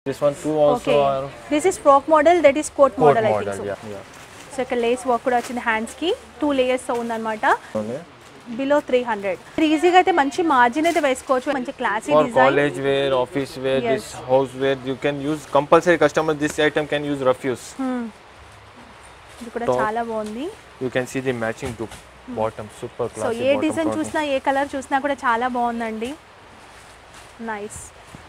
This one too also okay are this is frock model that is coat coat model I model. Think Yeah, yeah. So ఇక్కడ lace work కూడా వచ్చింది hands కి two layers తో ఉందన్నమాట Okay. Below three hundred ఈజీగా అయితే మంచి margin అయితే వేసుకోవచ్చు మంచి classy For design college wear, office wear, Yes. this house wear, you can use compulsory customer. This item can use refuse. ఇది కూడా Top. చాలా బాగుంది You can see the matching to bottom, super so classy ఏ bottom design product. చూసినా ఏ colour చూసినా కూడా చాలా బాగుందండి nice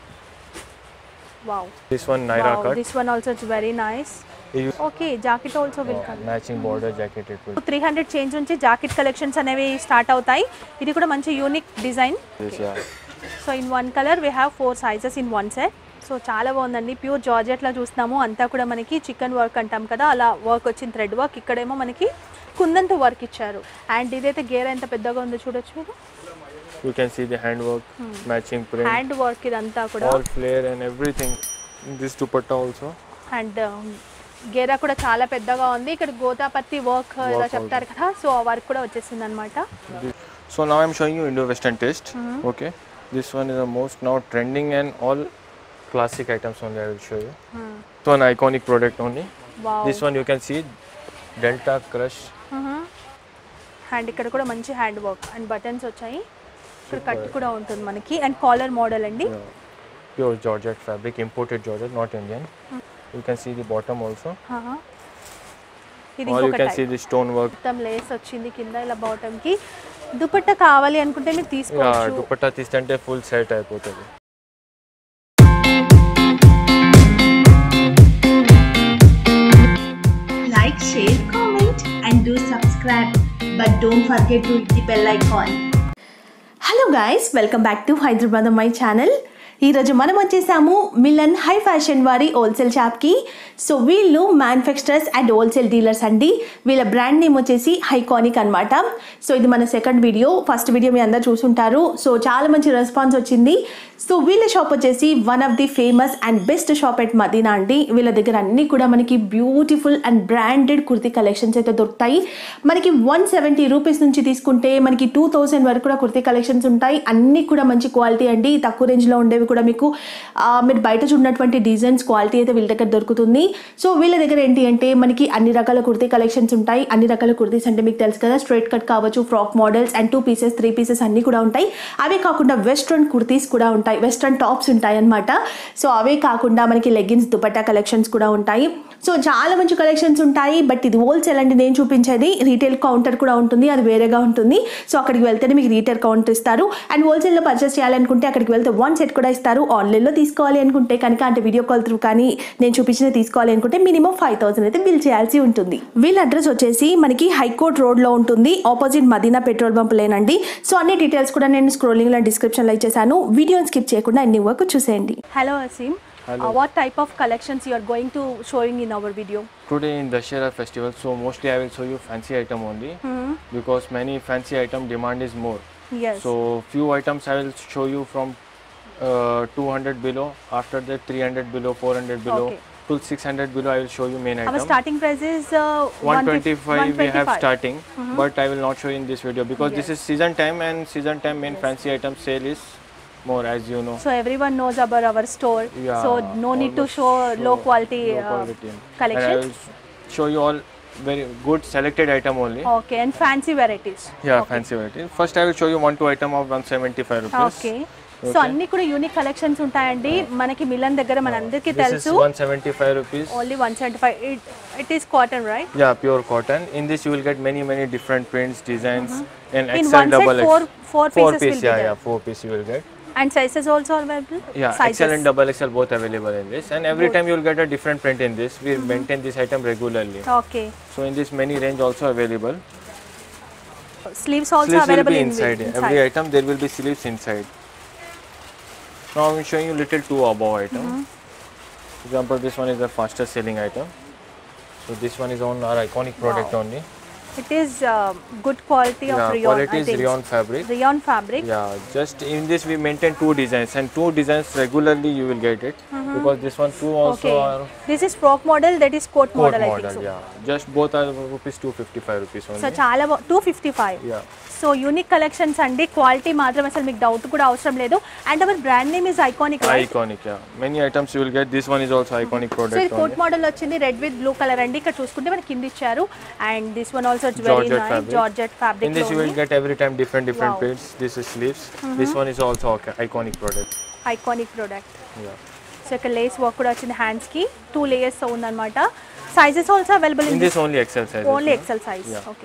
wow This one Naira cut. This one also it's very nice You- okay jacket also will come matching border jacket it will. Three hundred change నుంచి jacket collections అనేవి start అవుతాయి ఇది కూడా మంచి unique design This yeah. So in one colour we have four sizes in one set so చాలా బాగుందండి pure జార్జెట్లో చూస్తున్నాము అంతా కూడా మనకి చికెన్ వర్క్ అంటాం కదా అలా వర్క్ వచ్చింది థ్రెడ్ వర్క్ ఇక్కడేమో మనకి కుందంతో వర్క్ ఇచ్చారు అండ్ ఇదైతే గేర్ ఎంత పెద్దగా ఉందో చూడొచ్చు మీరు You can see the handwork, matching print, hand work ఇదంతా కూడా all flare and everything. This dupatta also. And గేరా కూడా చాలా పెద్దగా ఉంది ఇక్కడ గోతాపత్తి వర్క్ ఇలా Work చెప్తారు కదా సో ఆ వర్క్ కూడా వచ్చేసింది అనమాట This- So now I'm showing you Indo-Western taste. Okay. This one is the most now trending and all classic items only I will show you. So an iconic product only. Wow This one you can see Delta Crush. Hand ఇక్కడ కూడా మంచి hand work and buttons వచ్చాయి ఇక్కడ cut కూడా ఉంటుంది మనకి and collar model అండి Yeah. Pure Georgette fabric, imported Georgette, not Indian. You can see the bottom also. ఆహా. ఇది Or you ఇంకొక can type. see the stone work. మొత్తం లేస్ వచ్చింది కింద ఇలా బాటమ్ కి దుపట్టా కావాలి అనుకుంటే మీరు Yeah, తీసుకోవచ్చు dupatta తీస్తుంటే full set అయిపోతుంది. like, share, comment, and do subscribe. But don't forget to hit the bell icon. Hello guys welcome back to Hyderabad my channel ఈరోజు మనం వచ్చేసాము మిలన్ హై ఫ్యాషన్ వారి హోల్సేల్ షాప్కి సో వీళ్ళు మ్యానుఫ్యాక్చరర్స్ అండ్ హోల్సేల్ డీలర్స్ అండి వీళ్ళ brand name వచ్చేసి హైకానిక్ అనమాట సో ఇది మన సెకండ్ వీడియో ఫస్ట్ వీడియో మీ అందరు చూసుంటారు సో చాలా మంచి రెస్పాన్స్ వచ్చింది సో వీళ్ళ షాప్ వచ్చేసి one of the famous and best shop at Madina అండి వీళ్ళ దగ్గర అన్ని కూడా మనకి beautiful and branded kurti collections అయితే దొరుకుతాయి మనకి వన్ సెవెంటీ రూపీస్ నుంచి తీసుకుంటే మనకి టూ థౌసండ్ వరకు కూడా కుర్తీ కలెక్షన్స్ ఉంటాయి అన్ని కూడా మంచి క్వాలిటీ అండి తక్కువ రేంజ్లో ఉండేవి కూడా మీకు ఆ, మీరు బయట చూడనటువంటి డిజైన్స్ క్వాలిటీ అయితే వీళ్ళ దగ్గర దొరుకుతుంది సో వీళ్ళ దగ్గర ఏంటి అంటే మనకి అన్ని రకాల కుర్తీ కలెక్షన్స్ ఉంటాయి అన్ని రకాల కుర్తీస్ అంటే మీకు తెలుసు కదా స్ట్రైట్ కట్ కావచ్చు frock models and two pieces three pieces అన్ని కూడా ఉంటాయి అవే కాకుండా వెస్ట్రన్ కుర్తీస్ కూడా ఉంటాయి వెస్ట్రన్ టాప్స్ ఉంటాయి అన్నమాట సో అవే కాకుండా మనకి లెగ్గిన్స్ దుపట్టా కలెక్షన్స్ కూడా ఉంటాయి సో చాలా మంచి కలెక్షన్స్ ఉంటాయి బట్ ఇది హోల్సేల్ అండి నేను చూపించేది రీటైల్ కౌంటర్ కూడా ఉంటుంది అది వేరేగా ఉంటుంది సో అక్కడికి వెళ్తేనే మీకు రీటైల్ కౌంటర్ ఇస్తారు అండ్ హోల్సేల్లో పర్చేస్ చేయాలనుకుంటే అక్కడికి వెళ్తే వన్ సెట్ కూడా ఇస్తారు ఆన్లైన్లో తీసుకోవాలి అనుకుంటే కనుక అంటే వీడియో కాల్ త్రూ కానీ నేను చూపించిన తీసుకోవాలి అనుకుంటే మినిమం ఫైవ్ థౌసండ్ అయితే బిల్ చేయాల్సి ఉంటుంది వీళ్ళ అడ్రస్ వచ్చేసి మనకి హైకోర్ట్ రోడ్లో ఉంటుంది ఆపోజిట్ మదీనా పెట్రోల్ బంప్ లేనండి సో అన్ని డీటెయిల్స్ కూడా నేను స్క్రోలింగ్లో డిస్క్రిప్షన్లో ఇచ్చేసాను వీడియోని స్కిప్ చేయకుండా అన్ని వరకు చూసేయండి hello Aseem what type of collections you are going to showing in our video Today in Dashera festival, so mostly I will show you fancy item only because many fancy item demand is more. Yes So few items I will show you from uh, 200 below. After that 300 below, 400 below, Okay. till 600 below. I will show you main our item. Starting price is 125 we have starting, but I will not show in this video because this is season time and season time main fancy item sale is more as you know. So everyone knows about our store. Yeah, so no need to almost show low show quality, low uh, quality. And I collections. will show you all very good selected item only. Okay, and fancy varieties. Yeah, fancy variety. First, I will show you one two item of 175 rupees. Okay so అన్ని కూడా unique collections ఉంటాయండి మనకి melon దగ్గర మనందరికీ This is తెలుసు 175 rupees. Only one seventy five it is cotton right Yeah, pure cotton. In this, you will get many many different prints, designs, and In XL one set, double four- X. four four pieces piece. will be yeah, there. yeah, four piece you will get. And sizes also available Yeah, XL and double XL both available in this. And every time you will get a different print in this. We maintain this item regularly. Okay So in this, many range also available. Sleeves also Sleeves will available be in inside. Every item there will be sleeves inside. Now I'm showing you little two above item. For example, this one is the fastest selling item. So this one is on our iconic product Wow. only. It is good quality of Yeah, rayon quality is rayon fabric. Rayon fabric Yeah, just in this we maintain two designs and two designs regularly you will get it because this one two also okay are this is frock model that is coat coat model I model. Think Yeah, just both are rupees 255 rupees so only. చాలా two fifty five Yeah, so unique collections అండి quality మాత్రం అసలు మీకు doubt కూడా అవసరం లేదు and our brand name is iconic iconic. Yeah, many items you will get. This one is also iconic so ఇది product. Coat only. Model వచ్చింది red with blue colour అండి ఇక్కడ చూసుకుంటే మనకి కింద ఇచ్చారు and this one also very Georgette nice fabric. Georgette In fabric this you will get every time different different Wow. prints. This is sleeves. This one is also a iconic product. Iconic product Yeah. So ఇక్కడ lace work కూడా వచ్చింది hands కి two layers ఉందన్నమాట sizes also available In in this only XL size. Only XL size Yeah. Okay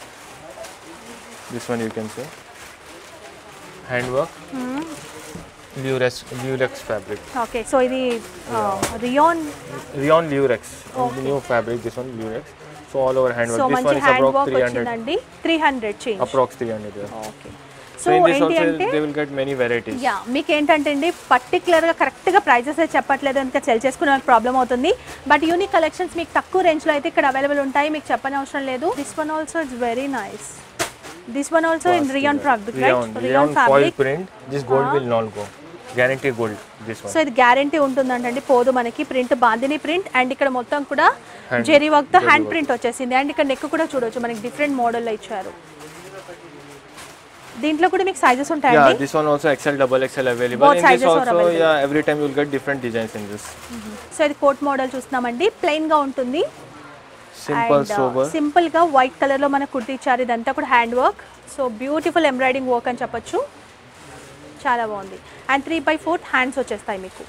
This one you can see. Handwork. Lurex, Lurex fabric. Okay so ఇది rayon Rayon Lurex. Okay. New fabric. This one Lurex. So all over handwork. So this మంచి one is hand approx work 300. వచ్చిందండి three hundred change Approx 300. Yeah. Okay So, so in this ఏంటి also అంటే they will get many varieties. Yeah మీకు ఏంటంటే అండి పర్టికులర్గా కరెక్ట్గా prices అయితే చెప్పట్లేదు ఇంకా సెల్ చేసుకునే వాళ్ళకి ప్రాబ్లం అవుతుంది బట్ యూనిక్ కలెక్షన్స్ మీకు తక్కువ రేంజ్లో అయితే ఇక్కడ అవైలబుల్ ఉంటాయి మీకు చెప్పని అవసరం లేదు this one also it's very nice this one also in rayon fabric Rayon, right Rayon rayon foil fabric print. This gold will not go. Guarantee gold. This one. So ఇది గ్యారంటీ ఉంటుందంటండి పోదు మనకి print bandhani print and ఇక్కడ మొత్తం కూడా Hand- zari work తో zari hand work. Print వచ్చేసింది and ఇక్కడ నెక్ కూడా చూడొచ్చు మనకి డిఫరెంట్ మోడల్లో ఇచ్చారు దీంట్లో కూడా మీకు సైజెస్ Yeah, ఉంటాయండి this one also XL, double XL available. Both in this sizes are also, available. yeah, every time you will get different designs in this. So ఇది కోట్ మోడల్ చూస్తున్నామండి ప్లెయిన్ గా ఉంటుంది Simple, sober. సింపుల్ గా white colour లో మనకు కుర్తి ఇచ్చారు ఇదంతా కూడా hand work so beautiful embroidering work అని చెప్పొచ్చు చాలా బాగుంది and three by fourth hands వచ్చేస్తాయి మీకు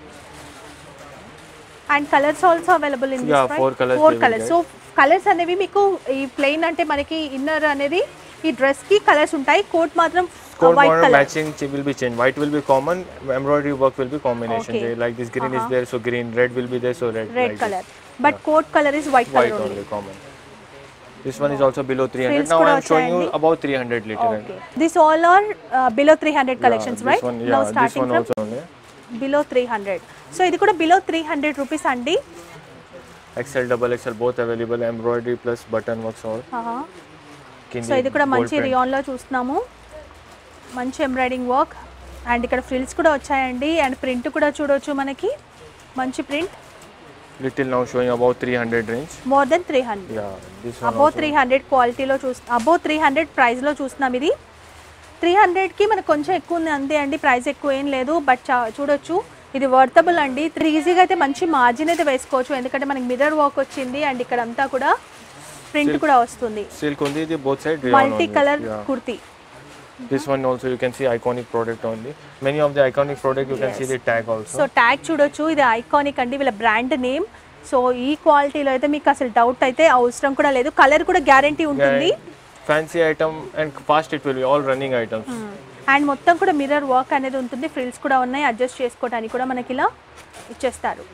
and colours also available in Yeah, four colours four they will colours so colours అనేవి మీకు ఈ ప్లెయిన్ అంటే మనకి ఇన్నర్ అనేది ఈ డ్రెస్ కి కలర్స్ ఉంటాయి కోట్ మాత్రం Coat white model colour matching ch- will be changed. White will be common. Embroidery work will be combination. Okay. They- like this green Uh-huh. is there, so green. Red will be there, so red. Red like colour but coat colour is white This. White colour only common. This one is also below 300. Frills Now kuda I am showing you vachayandi. about 300 liter. Okay this all are below three hundred collections yeah, right This one, now yeah, this starting one from also only. Below three hundred so ఇది కూడా below three hundred rupees అండి XL, double XL, both available. Embroidery plus button works all. Kindi, so ఇది కూడా gold మంచి print. రియాన్లో చూస్తున్నాము మంచి embroidering work and ఇక్కడ ఫ్రిల్స్ కూడా వచ్చాయండి అండ్ ప్రింట్ కూడా చూడొచ్చు మనకి మంచి print Little now showing about 300 range. More than three hundred Yeah, this one above also. Three hundred క్వాలిటీలో చూస్ అబో త్రీ హండ్రెడ్ ప్రైస్లో చూస్తున్నాం ఇది త్రీ హండ్రెడ్కి మనకు కొంచెం ఎక్కువ ఉంది అంతే అండి ప్రైస్ ఎక్కువ ఏం లేదు బట్ చా చూడొచ్చు ఇది వర్తబుల్ అండి త్రీ ఈజీగా అయితే మంచి మార్జిన్ అయితే వేసుకోవచ్చు ఎందుకంటే మనకి మిర్రర్ వర్క్ వచ్చింది అండ్ ఇక్కడ అంతా కూడా ప్రింట్ కూడా వస్తుంది Silk only, the both side rayon multi only. Colour Yeah. Kurti This one also you can see iconic product only. Many of the iconic product you can see the tag also. So tag చూడొచ్చు ఇది iconic అండి వీళ్ళ brand name so ఈ క్వాలిటీలో అయితే మీకు అసలు doubt అయితే అవసరం కూడా లేదు కలర్ కూడా గ్యారంటీ ఉంటుంది fancy item and fast it will be all running items. And మొత్తం కూడా మిర్రర్ వర్క్ అనేది ఉంటుంది ఫ్రిల్స్ కూడా ఉన్నాయి అడ్జస్ట్ చేసుకోవడానికి కూడా మనకి ఇలా ఇచ్చేస్తారు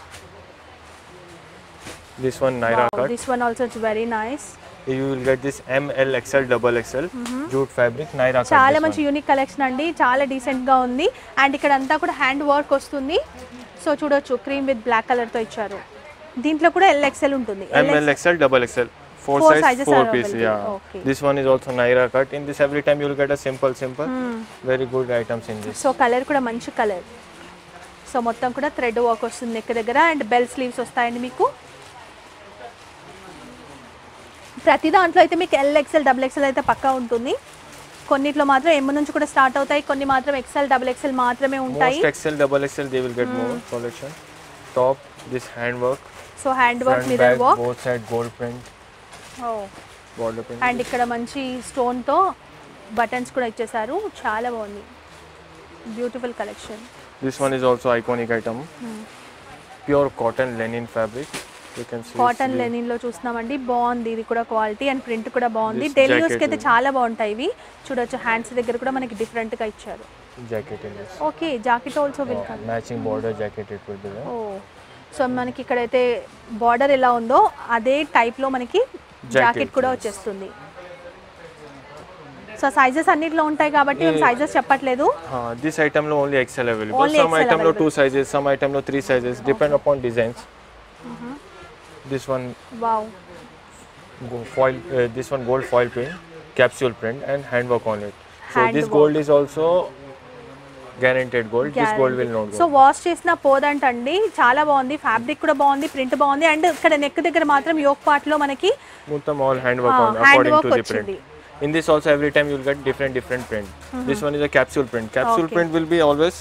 This one Naira cut. This one also it's very nice You will get this M, L, XL, double XL jute fabric Naira cut. చాలా this మంచి one. యూనిక్ కలెక్షన్ అండి చాలా డీసెంట్ గా ఉంది అండ్ ఇక్కడ అంతా కూడా హ్యాండ్ వర్క్ వస్తుంది సో చూడొచ్చు క్రీమ్ విత్ బ్లాక్ కలర్ తో ఇచ్చారు దీంట్లో కూడా ఎల్ ఎక్సెల్ ఉంటుంది M, L, XL, double XL. Four, Four size, sizes four are piece. available. Yeah. Okay. This one is also Naira cut. In this every time you will get a simple, simple, very good items in this. So colour కూడా మంచి colour so మొత్తం కూడా thread work వస్తుంది neck దగ్గర and bell sleeves వస్తాయండి మీకు ప్రతి దాంట్లో అయితే మీకు ఎల్ ఎక్సెల్ డబుల్ ఎక్సెల్ అయితే పక్కా ఉంటుంది కొన్నిట్లో మాత్రం ఎమ్ నుంచి కూడా స్టార్ట్ అవుతాయి కొన్ని మాత్రం ఎక్సెల్ డబుల్ ఎక్సెల్ మాత్రమే ఉంటాయి Most XL, double XL, they will get more collection. Top, this handwork, so hand work front, mirror back, work both side gold print, border print. And ఇక్కడ మంచి స్టోన్తో బటన్స్ కూడా ఇచ్చేసారు చాలా బాగుంది beautiful collection This one is also iconic item. Pure cotton linen fabric. You can see. Cotton sleeve. Linen లో చూస్తున్నామండి బాగుంది ఇది కూడా క్వాలిటీ అండ్ ప్రింట్ కూడా బాగుంది This డైలీ యూస్ jacket కి అయితే is- చాలా బాగుంటాయి ఇవి చూడొచ్చు హ్యాండ్స్ దగ్గర కూడా మనకి డిఫరెంట్ గా ఇచ్చారు Jacket in this. Okay jacket also Uh, welcome matching border jacket it will be there. ఓ సో మనకి ఇక్కడైతే బార్డర్ ఎలా ఉందో అదే టైప్ లో మనకి జాకెట్ కూడా yes. వచ్చేస్తుంది సో సైజెస్ అన్నిట్లో ఉంటాయి కాబట్టి మేము సైజెస్ చెప్పట్లేదు Uh, this item lo only XL available. Only some XL item lo available. two sizes, some item lo three sizes, depend upon designs. This one wow go- foil. Uh, this one gold foil print, capsule print, and handwork on it. So this Handwork. gold is also guaranteed gold. This gold will not so go. Wash చేసిన పోదంటండి చాలా బాగుంది fabric కూడా బాగుంది print బాగుంది and ఇక్కడ neck దగ్గర మాత్రం యోక్ పార్ట్ లో మనకి Muttam all handwork Ah, on according handwork to the వచ్చింది. print. In this also every time you'll get different different print. This one is a capsule print. Capsule Okay. print will be always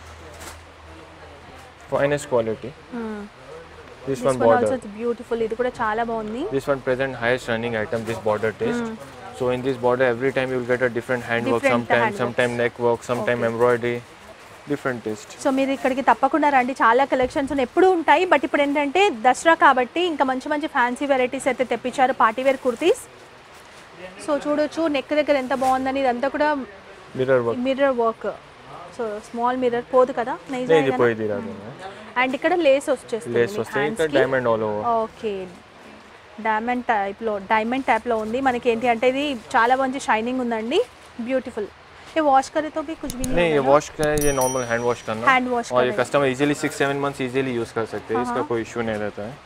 finest quality. This this one one also border. Beautiful ఇది కూడా చాలా బాగుంది This one present highest running item. This border taste. So in this border, every time you'll get a different handwork. Different sometime, handworks. sometime neck work, sometime Okay. embroidery, different taste. So మీరు ఇక్కడికి తప్పకుండా రండి చాలా collections ఎప్పుడు ఉంటాయి but ఇప్పుడు ఏంటంటే దసరా కాబట్టి ఇంకా మంచి మంచి ఫ్యాన్సీ వెరైటీస్ అయితే తెప్పించారు పార్టీ వేర్ కుర్తీస్ సో చూడొచ్చు నెక్ దగ్గర ఎంత బాగుందని ఇదంతా కూడా Mirror work. Mirror work so small mirror పోదు కదా నైజ్ ఇది పోయింది రాదు అండ్ ఇక్కడ లేస్ వచ్చేస్తుంది లేస్ వస్తాయి ఇక్కడ diamond all over okay diamond టైప్లో డైమండ్ టైప్లో ఉంది మనకి ఏంటి అంటే ఇది చాలా మంచి షైనింగ్ ఉందండి బ్యూటిఫుల్ ये वॉश करे तो भी कुछ भी नहीं नहीं ये होगा ना? वॉश का है, ये नॉर्मल हैंड वॉश करना Hand wash और ये करेगा। Customer easily six seven months easily use कर सकते हैं इसका कोई इशू नहीं रहता है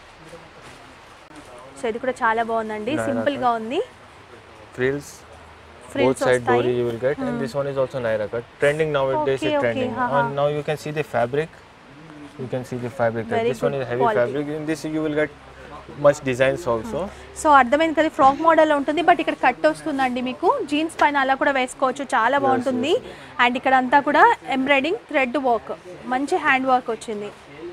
సో ఇది కూడా చాలా బాగుందండి Naira సింపుల్ గా ఉంది frills both ఫ్రిల్స్ side వస్తాయి dori you will get and this one is also naira cut trending nowadays Okay, is okay, trending ha, ha. and now you can see the fabric you can see the fabric cut. Very this one good is heavy quality. fabric in this you will get much designs also so అర్థమైంది కదా frock model ఉంటుంది but ఇక్కడ cut వస్తుందండి మీకు jeans పైన అలా కూడా వేసుకోవచ్చు చాలా బాగుంటుంది అండ్ ఇక్కడ అంతా కూడా ఎంబ్రాయిడింగ్ థ్రెడ్ వర్క్ మంచి హ్యాండ్ వర్క్ వచ్చింది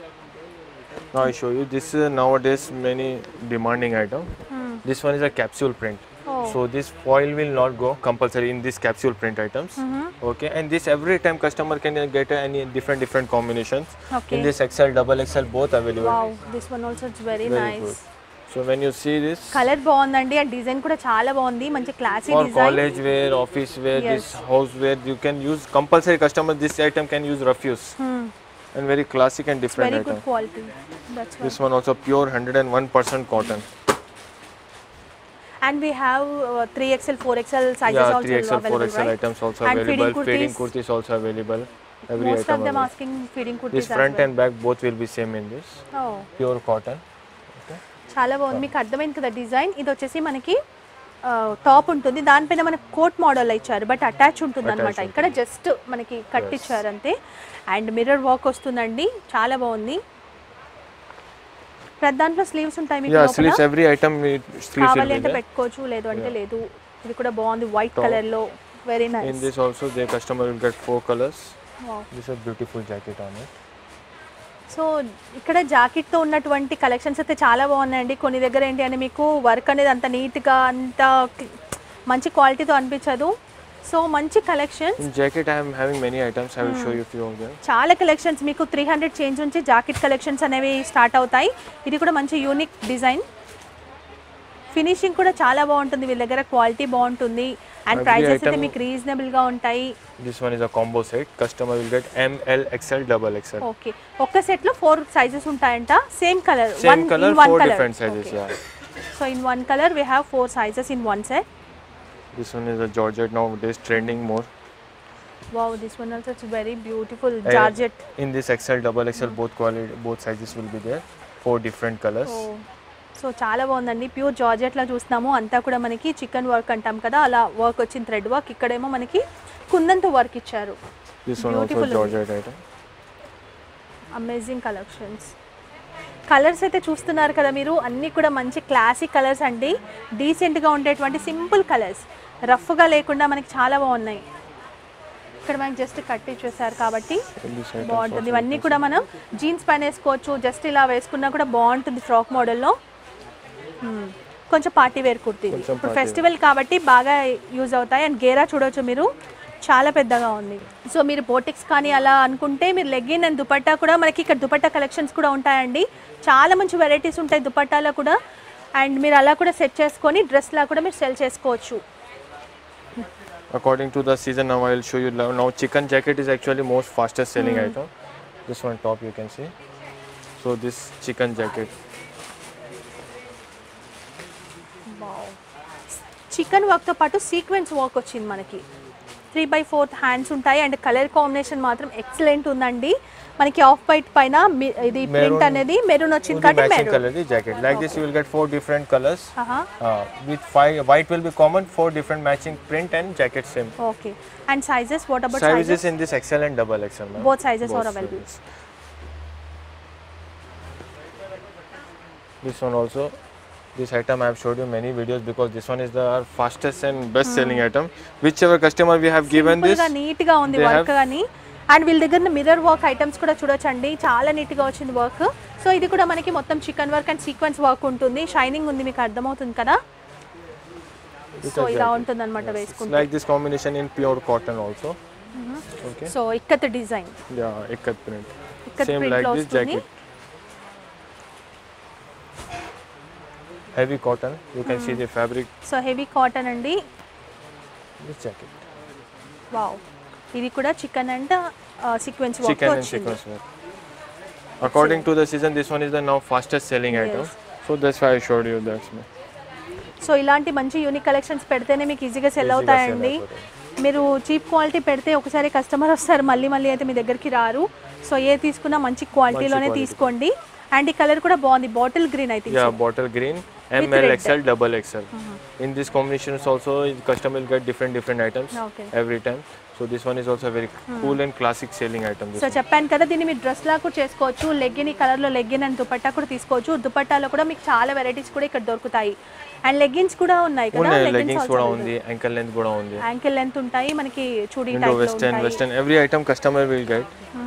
now i show you this is nowadays many demanding item this one is a capsule print Oh. so this foil will not go compulsory in this capsule print items okay and this every time customer can get any different different combinations Okay. in this xl double xl both available wow this one also it's very Very nice good. so when you see this colour బాగుందండి ఆ design కూడా చాలా బాగుంది మంచి classy for design college wear office wear this Yes. house wear you can use compulsory customer this item can use refuse and very classic and different very item good quality that's this one also pure 101% cotton and we have three XL four XL sizes yeah also 3xl 4xl available items also And feeding available feeding kurtis. kurtis also available every most item of them available. Asking feeding this kurtis front and back both will be same in this oh pure cotton చాలా బాగుంది మీకు అర్థమైంది కదా design ఇది వచ్చేసి మనకి top ఉంటుంది దానిపైన మనకి కోట్ మోడల్ ఇచ్చారు బట్ అటాచ్ ఉంటుంది అనమాట Attach ఇక్కడ జస్ట్ మనకి కట్ ఇచ్చారు అంతే అండ్ మిర్రర్ వర్క్ వస్తుందండి చాలా బాగుంది ప్రతి దాంట్లో స్లీవ్స్ ఉంటాయి మీకు yeah లోపల. sleeves every item with sleeves will కావాలి be అంటే there పెట్టుకోవచ్చు లేదు అంటే లేదు ఇది కూడా బాగుంది వైట్ కలర్ లో very in nice this also the customer will get four colors this is a beautiful jacket on it సో ఇక్కడ జాకెట్ తో ఉన్నటువంటి కలెక్షన్స్ అయితే చాలా బాగున్నాయండి కొన్ని దగ్గర ఏంటి అంటే మీకు వర్క్ అనేది అంత నీట్గా అంత cl- మంచి క్వాలిటీతో అనిపించదు సో మంచి collection in jacket i am having many items i will show you few of them చాలా కలెక్షన్స్ మీకు త్రీ హండ్రెడ్ చేంజ్ నుంచి జాకెట్ కలెక్షన్స్ అనేవి స్టార్ట్ అవుతాయి ఇది కూడా మంచి యూనిక్ డిజైన్ ఫినిషింగ్ కూడా చాలా బాగుంటుంది వీళ్ళ దగ్గర క్వాలిటీ బాగుంటుంది అండ్ Every ప్రైజెస్ అయితే item- మీకు రీజనబుల్గా ఉంటాయి this one is a combo set customer will get m l xl double xl okay ఒక్క సెట్లో ఫోర్ సైజెస్ ఉంటాయంట same colour same color four different sizes yeah so in one colour we have four sizes in one set this one is a georgette nowadays trending more wow this one also it's very beautiful Uh, georgette in this xl double xl both quality both sizes will be there four different colors so చాలా బాగుందండి pure జార్జెట్లో చూస్తున్నాము అంతా కూడా మనకి chicken work అంటాం కదా అలా work వచ్చిన థ్రెడ్ వర్క్ ఇక్కడేమో మనకి కుందంతో వర్క్ ఇచ్చారు this one also Beautiful ఉంది. georgette item amazing collections colours అయితే చూస్తున్నారు కదా మీరు అన్నీ కూడా మంచి క్లాసిక్ కలర్స్ అండి డీసెంట్గా ఉండేటువంటి సింపుల్ కలర్స్ రఫ్గా లేకుండా మనకి చాలా బాగున్నాయి ఇక్కడ మనకి జస్ట్ కట్ ఇచ్చేసారు కాబట్టి in this items బాగుంటుంది also ఇవన్నీ కూడా మనం జీన్స్ పైన వేసుకోవచ్చు జస్ట్ ఇలా వేసుకున్నా కూడా బాగుంటుంది ఫ్రాక్ మోడల్లో కొంచెం పార్టీ వేర్ కుర్తీ కొంచెం ఇప్పుడు party wear. ఫెస్టివల్ కాబట్టి బాగా యూజ్ అవుతాయి అండ్ గేరా చూడొచ్చు మీరు చాలా పెద్దగా ఉంది సో మీరు బోటిక్స్ కానీ అలా అనుకుంటే మీరు లెగ్గిన్ అండ్ దుపట్టా కూడా మనకి ఇక్కడ దుపట్టా కలెక్షన్స్ కూడా ఉంటాయండి చాలా మంచి వెరైటీస్ ఉంటాయి దుపట్టాలో కూడా అండ్ మీరు అలా కూడా సెట్ చేసుకొని డ్రెస్లా కూడా మీరు సెల్ చేసుకోవచ్చు according to the season now i will show you now now chicken jacket is actually most fastest selling item this one top you can see so this chicken jacket chicken వర్క్తో పాటు sequence work వచ్చింది మనకి three by fourth hands ఉంటాయి and colour combination మాత్రం excellent ఉందండి మనకి off white పైన mi- ఇది ప్రింట్ Maroon. అనేది మెరూన్ వచ్చింది Only కాబట్టి matching maroon color the jacket. Like this, you will get four different colors. ఆహా Uh, with five, white will be common. Four different matching print and jacket same. Okay and sizes what about Sizes sizes in this XL and double XL. ma'am. Both sizes are available. sizes. This one also. This item I have showed you many videos because this one is the our fastest and best selling item. Whichever customer we have given this, గా neat గా ఉంది they work have- కానీ and వీళ్ళ దగ్గర mirror work items కూడా చూడొచ్చండి చాలా neat గా వచ్చింది వర్క్ సో ఇది కూడా మనకి మొత్తం chicken work and sequence work ఉంటుంది షైనింగ్ ఉంది మీకు అర్థమవుతుంది కదా సో ఇలా ఉంటుంది అనమాట it's వేసుకుంటే like this combination in pure cotton also. Okay. So ikat design Yeah, ikat print. Ikat Same print like లో this వస్తుంది jacket. Heavy cotton. You can see the fabric. So heavy cotton అండి This jacket. వావ్ ఇది కూడా chicken and sequence work Chicken and వచ్చింది sequence work. According to the season, this one is the now fastest selling item. So that's why I showed you that. ma'am. So ఇలాంటి మంచి unique collections పెడితేనే మీకు ఈజీగా cell Easy గా sell అవుతాయండి అయిపోతాయి. మీరు చీప్ క్వాలిటీ పెడితే ఒకసారి కస్టమర్ వస్తారు మళ్ళీ మళ్ళీ అయితే మీ దగ్గరికి రారు సో ఏ తీసుకున్నా మంచి క్వాలిటీలోనే quality. తీసుకోండి అండ్ ఈ కలర్ కూడా బాగుంది బాటిల్ గ్రీన్ అయితే Yeah, bottle green, ML, red. XL, double XL. In this combinations also, the customer will get different different items Okay. every time. So this one is also a very cool and classic selling item. This so one. చెప్పాను కదా దీన్ని మీరు dress లా కూడా చేసుకోవచ్చు legging ఈ కలర్లో legging and dupatta కూడా తీసుకోవచ్చు దుపట్టాలో కూడా మీకు చాలా వెరైటీస్ కూడా ఇక్కడ దొరుకుతాయి అండ్ లెగ్గిన్స్ కూడా ఉన్నాయి కదా ఉన్నాయి లెగ్గింగ్స్ కూడా ఉంది యాంకల్ లెంత్ కూడా ఉంది యాంకిల్ లెంత్ ఉంటాయి మనకి చూడీ Indo type western western every item customer will get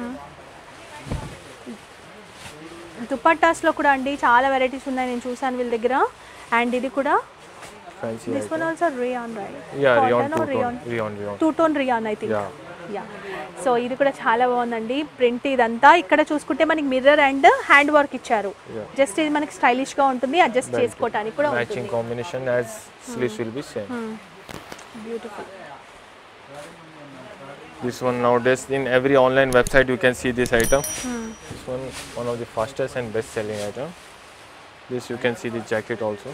దుపట్టాస్లో కూడా అండి చాలా వెరైటీస్ ఉన్నాయి నేను చూసాను వీళ్ళ దగ్గర అండ్ ఇది కూడా fancy this one also rayon right yeah rayon Cotton or two rayon? Tone rayon rayon two tone rayon I think Yeah. Yeah so ఇది కూడా చాలా బాగుందండి ప్రింట్ ఇదంతా ఇక్కడ చూసుకుంటే మనకి మిర్రర్ అండ్ హ్యాండ్ వర్క్ ఇచ్చారు Yeah. జస్ట్ ఇది మనకి స్టైలిష్ గా ఉంటుంది అడ్జస్ట్ చేసుకోవడానికి కూడా మ్యాచింగ్ ఉంటుంది combination as sleeves will be same beautiful This one nowadays in every online website you can see this item. This one one of the fastest and best selling item. This you can see the jacket also.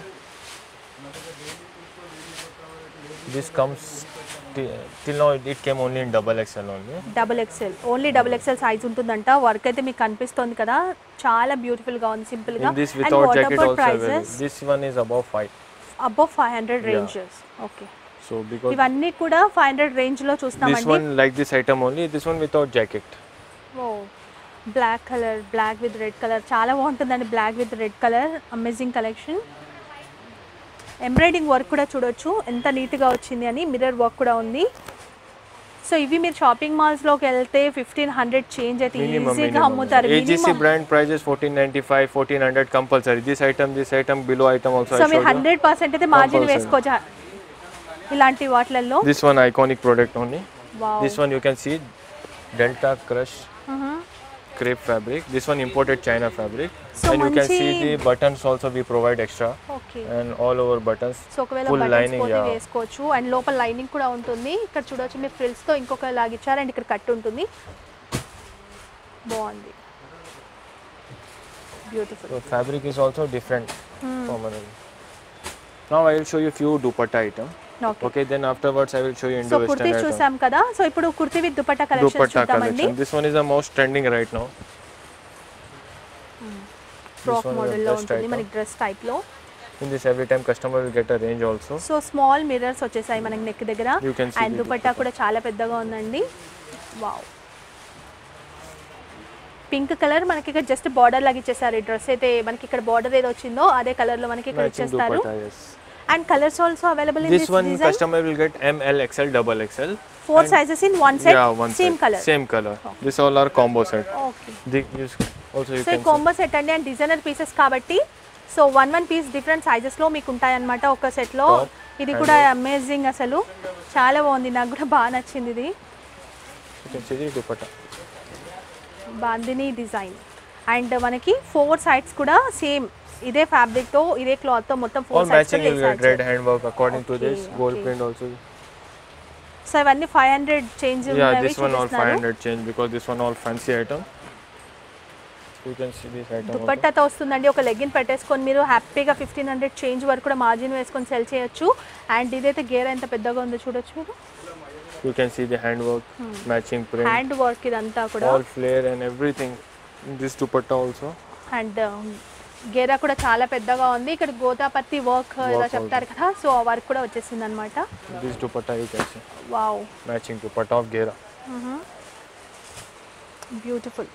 This comes ti- till now it, it came only in double XL only. Double XL only double XL size ఉంటుందంట work అయితే మీకు కనిపిస్తుంది కదా చాలా beautiful గా ఉంది simple గా In this and without what jacket about also available. Prices This one is above five. Above five hundred Yeah. Ranges okay So because ఇవన్నీ కూడా ఫైవ్ హండ్రెడ్ రేంజ్ లో this చూస్తామండి one like this item only, this one without jacket. Oh black colour black with red colour చాలా బాగుంటుందండి black with red colour amazing collection embroidering work కూడా చూడొచ్చు ఎంత నీట్గా వచ్చింది అని మిర్రర్ వర్క్ కూడా ఉంది సో ఇవి మీరు షాపింగ్ మాల్స్లోకి వెళ్తే ఫిఫ్టీన్ హండ్రెడ్ చేంజ్ అయితే Minimum, ఈజీగా minimum. అమ్ముతారు AGC minimum brand price is 1495, 1400 compulsory. This item, this item, below item also so I మీరు showed you. హండ్రెడ్ పర్సెంట్ అయితే మార్జిన్ Compulsory. వేసుకోవచ్చు ఇలాంటి వాటిలలో This one iconic product only. Wow This one you can see Delta Crush crepe fabric. This one imported China fabric. So and you can manchi- see the buttons also we provide extra okay and all over buttons. So ఒకవేళ Full buttons lining, పోతే yeah. వేసుకోవచ్చు and లోపల lining కూడా ఉంటుంది ఇక్కడ చూడొచ్చు మీరు frills తో ఇంకొక లాగిచ్చారు అండ్ ఇక్కడ కట్ ఉంటుంది బాగుంది beautiful So fabric is also different from other. Now I will show you few dupatta item. Okay Okay, then afterwards I will show you so Indo-Western kurtis item. చూసాం కదా సో ఇప్పుడు kurti with dupatta collection Dupatta చూద్దామండి collection. This one is the most trending right now. Frock one is model the లో best ఉంటుంది item. మనకి dress type లో In this every time customer will get a range also. So small mirrors వచ్చేసాయి మనకి neck దగ్గర You can see and the dupatta కూడా చాలా పెద్దగా ఉందండి వావ్ పింక్ కలర్ మనకి ఇక్కడ జస్ట్ బార్డర్ లాగా ఇచ్చేసారు ఈ డ్రెస్ అయితే మనకి ఇక్కడ బార్డర్ ఏదో వచ్చిందో అదే కలర్ లో మనకి ఇక్కడ Matching ఇచ్చేస్తారు dupatta, yes. And colours also available in This this one design customer will get M, L, XL, double XL. Four sizes in one set yeah, one same set. Colour Same color. This all are combo set. Okay The, you, also you so ఈ can combo set అండి and designer pieces కాబట్టి so one one piece different sizes లో మీకు ఉంటాయన్నమాట ఒక set లో Top ఇది and కూడా అమేజింగ్ అసలు చాలా బాగుంది నాకు కూడా బాగా నచ్చింది ఇది see, you can see the dupatta. Bandhani design and మనకి ఫోర్ సైడ్స్ కూడా సేమ్ ఇదే ఫ్యాబ్రిక్ తో ఇదే క్లాత్ తో మొత్తం All four sides matching you will get red handwork according to this. Okay, Gold okay. print also. So ఇవన్నీ five hundred change Yeah, this one all 500 change because this one all fancy item. You can see this item. also. దుపట్టాతో వస్తుందండి ఒక legging పెట్టేసుకొని మీరు హ్యాపీగా fifteen hundred change వరకు కూడా margin వేసుకొని సెల్ చేయొచ్చు అండ్ ఇదైతే గేర్ ఎంత పెద్దగా ఉందో చూడొచ్చు మీరు You can see the handwork, matching print, hand work ఇదంతా కూడా all flare and everything. This dupatta also. And గేరా కూడా చాలా పెద్దగా ఉంది ఇక్కడ గోతాపత్తి వర్క్ ఇలా Work చెప్తారు కదా సో ఆ వర్క్ కూడా వచ్చేసింది అనమాట This dupatta you can see. Wow Matching dupatta of Gera. Beautiful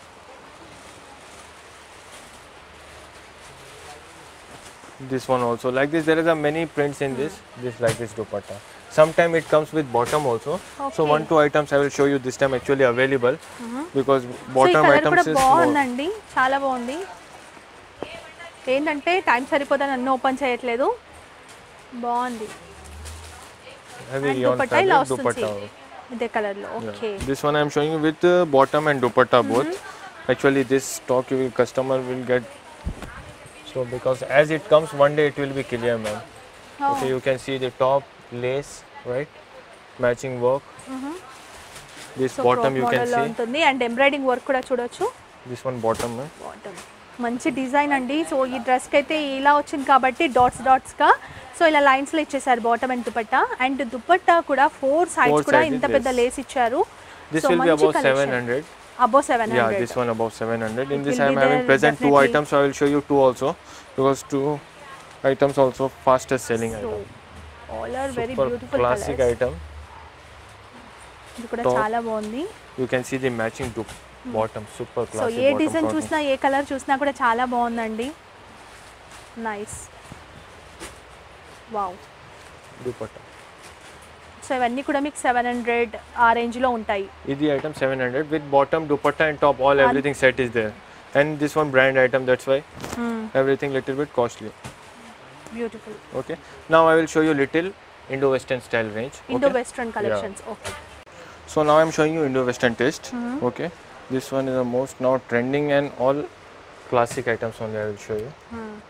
This one also. Like this, there is a many prints in this. This like this dupatta. Sometime it comes with bottom also. So Okay. one two items I will show you this time actually available because so ఈ bottom colour కూడా items is more. బాగుందండి చాలా బాగుంది ఏంటంటే time సరిపోదని అన్నీ open చేయట్లేదు బాగుంది heavy and rayon dupatta ఇలా fabric వస్తుంది dupatta. ఇదే కలర్ లో Yeah. Okay This one I am showing you with uh, bottom and dupatta both. Actually, this stock you will customer will get. So because as it comes, one day it will be clear, ma'am. Okay, you can see the top lace, right? Matching work. This so bottom you can model లో see. ఉంటుంది and embroidering work కూడా చూడొచ్చు This one bottom, ma'am. Bottom మంచి design అండి so ఈ డ్రెస్కి అయితే ఇలా వచ్చింది కాబట్టి డాట్స్ డాట్స్గా సో ఇలా లైన్స్లో ఇచ్చేసారు bottom and dupatta and dupatta కూడా ఫోర్ సైడ్స్ Four కూడా sides ఇంత is పెద్ద this. లేస్ ఇచ్చారు This So will be మంచి about collection. 700. Above seven Yeah, hundred this one above 700. In It this will I am be having there present two definitely. items. So I will show you two also because two items also fastest selling so item. All are very Super beautiful classic colours item. ఇది కూడా top. చాలా బాగుంది You can see the matching dup bottom. Super so classic ఏ bottom design cotton. చూసినా ఏ colour చూసినా కూడా చాలా బాగుందండి నైస్ వావ్ Dupatta. సో ఇవన్నీ కూడా మీకు సెవెన్ హండ్రెడ్ ఆ రేంజ్లో ఉంటాయి Is the item 700 with bottom, dupatta and top all everything set is there. And this one brand item that's why everything little bit costly. Beautiful Okay. Now I will show you little Indo-Western style range. Indo okay? Western collections okay So now I'm showing you Indo-Western taste. Okay. This one is the most now trending and all classic items only I will show you.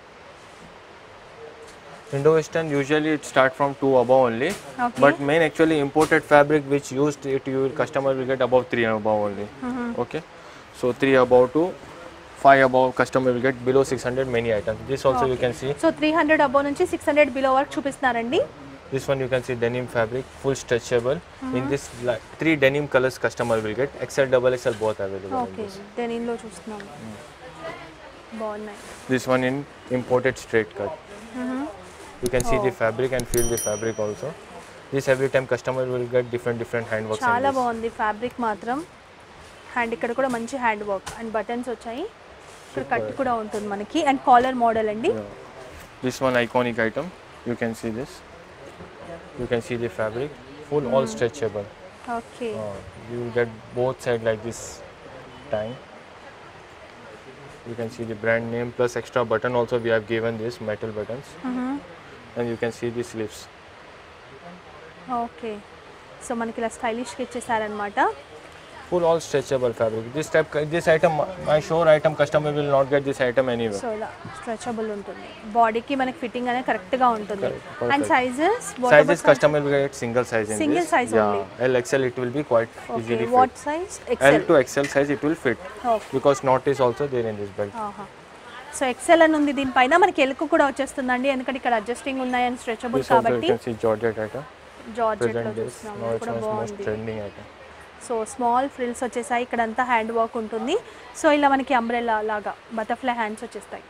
Indo-Western usually it start from two above only. Okay But main actually imported fabric which used it you will customer will get above three above only. Okay. So three above to five above customer will get below 600 many items. This also you can see. So three hundred above నుంచి six hundred below వరకు చూపిస్తున్నారండి This one you can see denim fabric, full stretchable. In this li- three denim colors customer will get. XL, double XL both available. in okay this. దేనిలో చూస్తున్నాము బాగున్నాయి This one in imported straight cut. You can see the fabric and feel the fabric also. This every time customer will get different different handworks. in చాలా this. బాగుంది fabric మాత్రం hand ఇక్కడ కూడా మంచి hand work and buttons వచ్చాయి ఇక్కడ cut కూడా ఉంటుంది మనకి అండ్ కాలర్ మోడల్ అండి Yeah. This one iconic item. You can see this. You can see the fabric, full all stretchable. Okay Uh, you will get both side like this tang. You can see the brand name plus extra button also we have given this metal buttons and you can see the sleeves. Okay so మనకి ఇలా స్టైలిష్గా ఇచ్చేసారనమాట Full all stretchable fabric. This type, this item, my sure item customer will not get this item anywhere. So ఇలా stretchable ఉంటుంది బాడీకి మనకి fitting అనేది కరెక్ట్గా ఉంటుంది Correct, perfect. And sizes Sizes customer will get single size in Single this. size yeah, only. L XL it will be quite okay easily what fit. Size L XL to XL size it will fit okay because knot is also there in this belt. So XL అని ఉంది దీనిపైన మనకి ఎలుక కూడా వచ్చేస్తుందండి ఎందుకంటే ఇక్కడ adjusting ఉన్నాయని స్ట్రెచబుల్ This also you కాబట్టి can see Georgette item. జార్జెట్లో Present days. చూస్తున్నాము Now ఇది it's కూడా one most బాగుంది trending item. So small frills వచ్చేసాయి ఇక్కడ అంతా హ్యాండ్ వర్క్ ఉంటుంది సో ఇలా మనకి అంబ్రెల్లా లాగా బటర్ఫ్లై హ్యాండ్స్ వచ్చేస్తాయి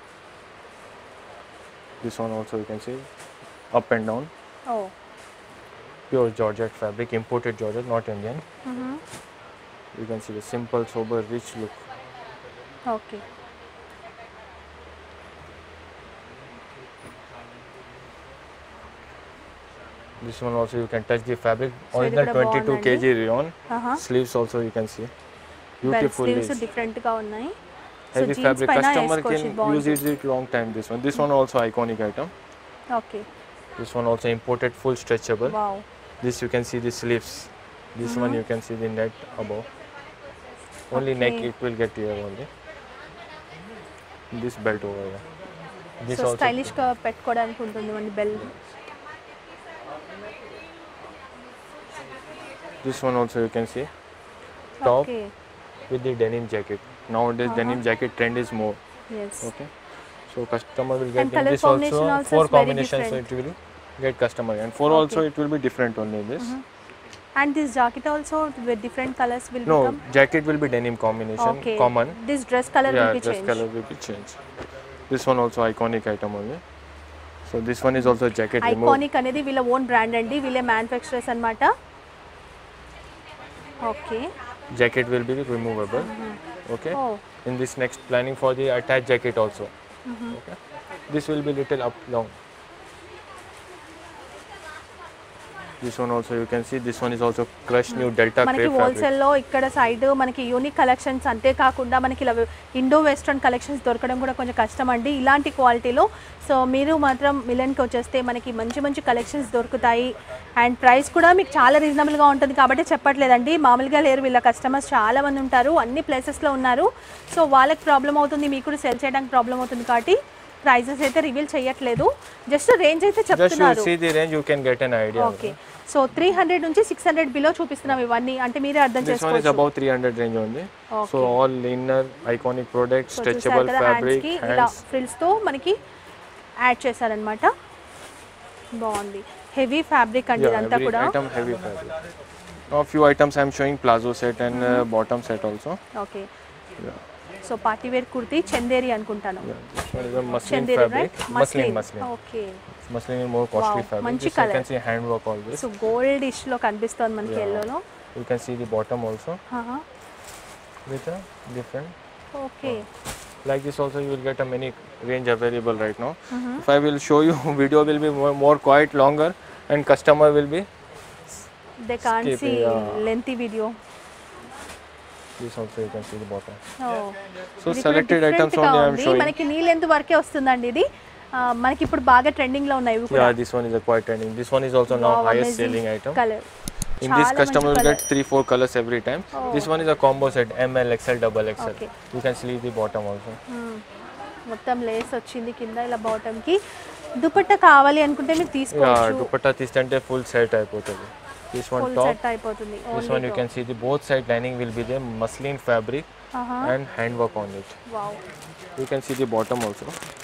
This one also you can see up and down. Oh Pure Georgette fabric, imported Georgette, not Indian. You can see the simple, sober, rich look. Okay This one also you can touch the fabric. So ఇది Original కూడా 22 బాగుందండి. kg rayon. ఆహా Sleeves also you can see. Bell Beautiful sleeves lace. డిఫరెంట్గా ఉన్నాయి so Heavy jeans fabric. పైన Customer వేసుకోవచ్చు can ఇది use బాగుంటుంది it long time. This one. This one also iconic item. Okay This one also imported, full stretchable. Wow This you can see the sleeves. This one you can see the net above. Only neck Okay. it will get here only. This belt over here. This so also. స్టైలిష్గా పెట్టుకోవడానికి ఉంటుంది అండి belt This one also you can see. Top okay with the denim jacket. Nowadays denim jacket trend is more. Yes Okay. So customer will get And in color this also combination also four is very combinations so different. it will get customer and four also Okay. it will be different only this. And this jacket also with different colors will No, become. jacket will be denim combination, Okay. common. This dress color yeah, will be dress changed. color will be changed. This one also iconic item only. So this one is also jacket removed. Iconic అనేది వీళ్ళ own brand అండి వీళ్ళే manufacturers అనమాట okay Jacket will be removable. Okay. Oh In this next planning for the attached jacket also. Okay. This will be little up long. This one also you can see. This one is also crushed new Delta మనకి crepe fabric. హోల్సేల్లో ఇక్కడ side మనకి unique collections అంతేకాకుండా మనకి ఇలా Indo western collections దొరకడం కూడా కొంచెం కష్టం అండి ఇలాంటి క్వాలిటీలో సో మీరు మాత్రం మిలన్కి వచ్చేస్తే మనకి మంచి మంచి కలెక్షన్స్ దొరుకుతాయి అండ్ ప్రైస్ కూడా మీకు చాలా రీజనబుల్గా ఉంటుంది కాబట్టి చెప్పట్లేదండి మామూలుగా లేరు వీళ్ళ కస్టమర్స్ చాలా మంది ఉంటారు అన్ని ప్లేసెస్లో ఉన్నారు సో వాళ్ళకి ప్రాబ్లం అవుతుంది మీకు కూడా సెల్ చేయడానికి ప్రాబ్లం అవుతుంది కాబట్టి ప్రైజెస్ అయితే రివీల్ చేయట్లేదు జస్ట్ రేంజ్ అయితే Just you చెప్తున్నారు see the range, you can get an idea. Okay so three hundred నుంచి సిక్స్ హండ్రెడ్ బిలో చూపిస్తున్నాం ఇవన్నీ అంటే మీరే అర్థం This one is చేసుకోవచ్చు about 300 range only. So Okay. all inner iconic products, సో చూసారు stretchable కదా హ్యాండ్స్ fabric, కి ఇలా hands. ఫ్రిల్స్ తో మనకి యాడ్ చేశారనమాట బాగుంది హెవీ ఫ్యాబ్రిక్ అండి Yeah, ఇదంతా every కూడా item heavy fabric. Now few items I am showing plazo set and uh, bottom set also. Okay Yeah. So party wear kurti Chanderi అనుకుంటాను Yeah, this one is a muslin Chanderi fabric. Right Muslin, muslin. Okay Muslin is more costly Wow, fabric. manchi This you colour. can see handwork all this. So goldish లో కనిపిస్తుంది మనకి Yeah. ఎల్లోలో You can see the bottom also with a different. Okay Like this also you will get a many range available right now. If I will show you, video will be more, more quite longer and customer will be they can Skip, see yeah. Lengthy video this also you can see the bottom. Oh So ఇది కూడా selected items different గా only I am ఉంది. showing. మనకి knee length వరకే వస్తుందండి ఇది ఆ, మనకి ఇప్పుడు బాగా ట్రెండింగ్ లో ఉన్నాయి ఇవి కూడా Yeah, this one is a quite trending. This one is also now highest selling item. Colour In this customer will get three four colors every time. This one is a combo set ML XL double XL. Okay. You can see the bottom also. మొత్తం lace వచ్చింది కింద ఇలా bottom కి దుపట్టా కావాలి అనుకుంటే మీరు Yeah, తీసుకోవచ్చు dupatta తీస్తంటే full set అయిపోతుంది. This one full top. Set అయిపోతుంది This one you can see the both side lining will be there muslin fabric and handwork on it. Wow You can see the bottom also.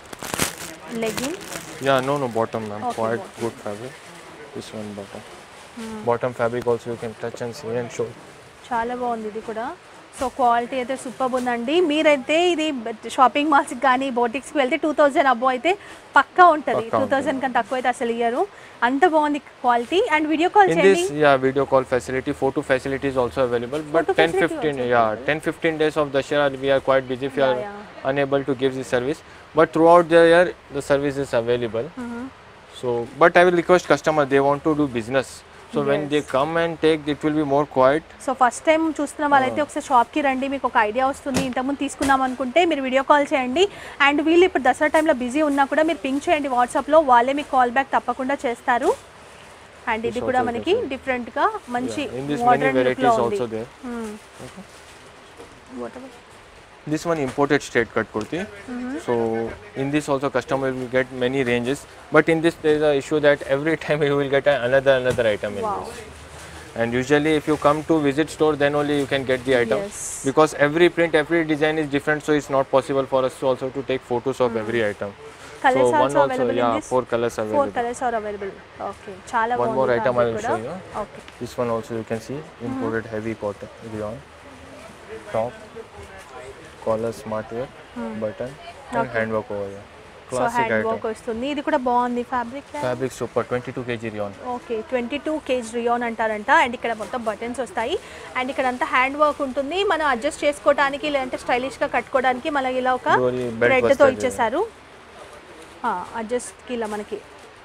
Legging Yeah, no, no, bottom, ma'am. Okay, Quite bottom. good fabric. This one bottom. Bottom fabric also you can touch and see and show. చాలా బాగుంది ఇది కూడా so quality అయితే super ఉందండి మీరైతే ఇది shopping మాల్స్కి కానీ బోటిక్స్కి వెళ్తే టూ థౌజండ్ అబ్బో అయితే పక్కా ఉంటుంది పక్కా టూ థౌజండ్ కన్నా తక్కువ అయితే అసలు ఇయ్యరు అంత బాగుంది quality and video call In చేయండి this, yeah, video call facility, photo facility is also available. But Photo 10, facility 15, yeah, 10, 15 days of the year we are quite busy if you Yeah, are yeah. unable to give the service. But throughout the year, the service is available. So, but I will request customer, they want to do business. So when they Yes. come and take, it will be more quiet. So first time చూస్తున్న వాళ్ళైతే ఒకసారి షాప్కి రండి మీకు ఒక idea వస్తుంది ఇంతకుముందు తీసుకుందాం అనుకుంటే మీరు వీడియో కాల్ చేయండి అండ్ వీళ్ళు ఇప్పుడు దసరా టైంలో బిజీ ఉన్నా కూడా మీరు పింక్ చేయండి వాట్సాప్లో వాళ్ళే మీకు కాల్ బ్యాక్ తప్పకుండా చేస్తారు అండ్ ఇది This కూడా also మనకి you can డిఫరెంట్గా మంచి Yeah. In this many modern varieties లుక్లో ఉంది also there. Hmm. Whatever. This one imported straight cut kurti. So in this also customer will get many ranges. But in this there is a issue that every time you will get a- another another item in Wow. this. And usually if you come to visit store then only you can get the item. Yes. Because every print, every design is different so it's not possible for us to also to take photos of every item. Colours so one also also, available yeah, in this four colors four available. Colours are available okay చాలా One బాగుంది more item I fabric will కూడా show you. Okay This one also you can see imported heavy cotton rayon. Top, collar, smart wear, button and Okay. handwork over here. So Classic hand item. Work వస్తుంది ఇది కూడా బాగుంది fabric Fabric super 22 kg rayon. Okay twenty two kg rayon అంటారంట and ఇక్కడ మొత్తం buttons వస్తాయి and ఇక్కడ అంతా హ్యాండ్ వర్క్ ఉంటుంది మనం అడ్జస్ట్ చేసుకోవడానికి లేదంటే స్టైలిష్గా కట్టుకోవడానికి మనకి ఇలా ఒక Glory belt థ్రెడ్తో వస్తది. ఇచ్చేసారు అడ్జస్ట్కి ఇలా మనకి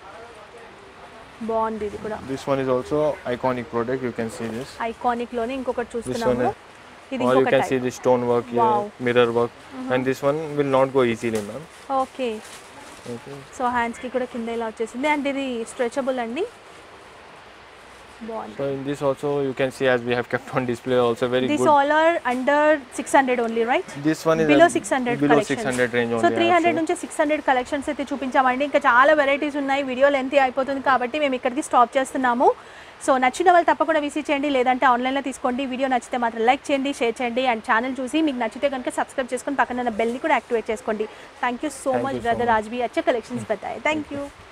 బాగుంది ఇది కూడా This one is also iconic product. You can see this. Iconic లోనే ఇంకొకటి This one, చూస్తున్నాము ఇది or you ఇంకొక can see the stone work here, Wow. mirror work, and this one will not go easily, ma'am. Okay Okay. So హ్యాండ్స్కి కూడా కింద ఇలా వచ్చేసింది అండ్ ఇది స్ట్రెచబుల్ అండి బాగుంది So in this also you can see as we have kept on display also very this good. All are under six hundred only right This one is below a- six hundred below 600 range only. So I three have hundred shown. నుంచి six hundred collections అయితే చూపించామండి ఇంకా చాలా varieties ఉన్నాయి video length అయిపోతుంది కాబట్టి మేము ఇక్కడికి స్టాప్ చేస్తున్నాము సో నచ్చిన వాళ్ళు తప్పకుండా విసిట్ చేయండి లేదంటే ఆన్లైన్లో తీసుకోండి వీడియో నచ్చితే మాత్రం లైక్ చేయండి షేర్ చేయండి అండ్ ఛానల్ చూసి మీకు నచ్చితే కనుక సబ్స్క్రైబ్ చేసుకొని పక్కన బెల్ని కూడా యాక్టివేట్ చేసుకోండి thank you so Thank much you so brother much. రాజ్బీ అచ్చ కలెక్షన్స్ బతాయి థ్యాంక్ యూ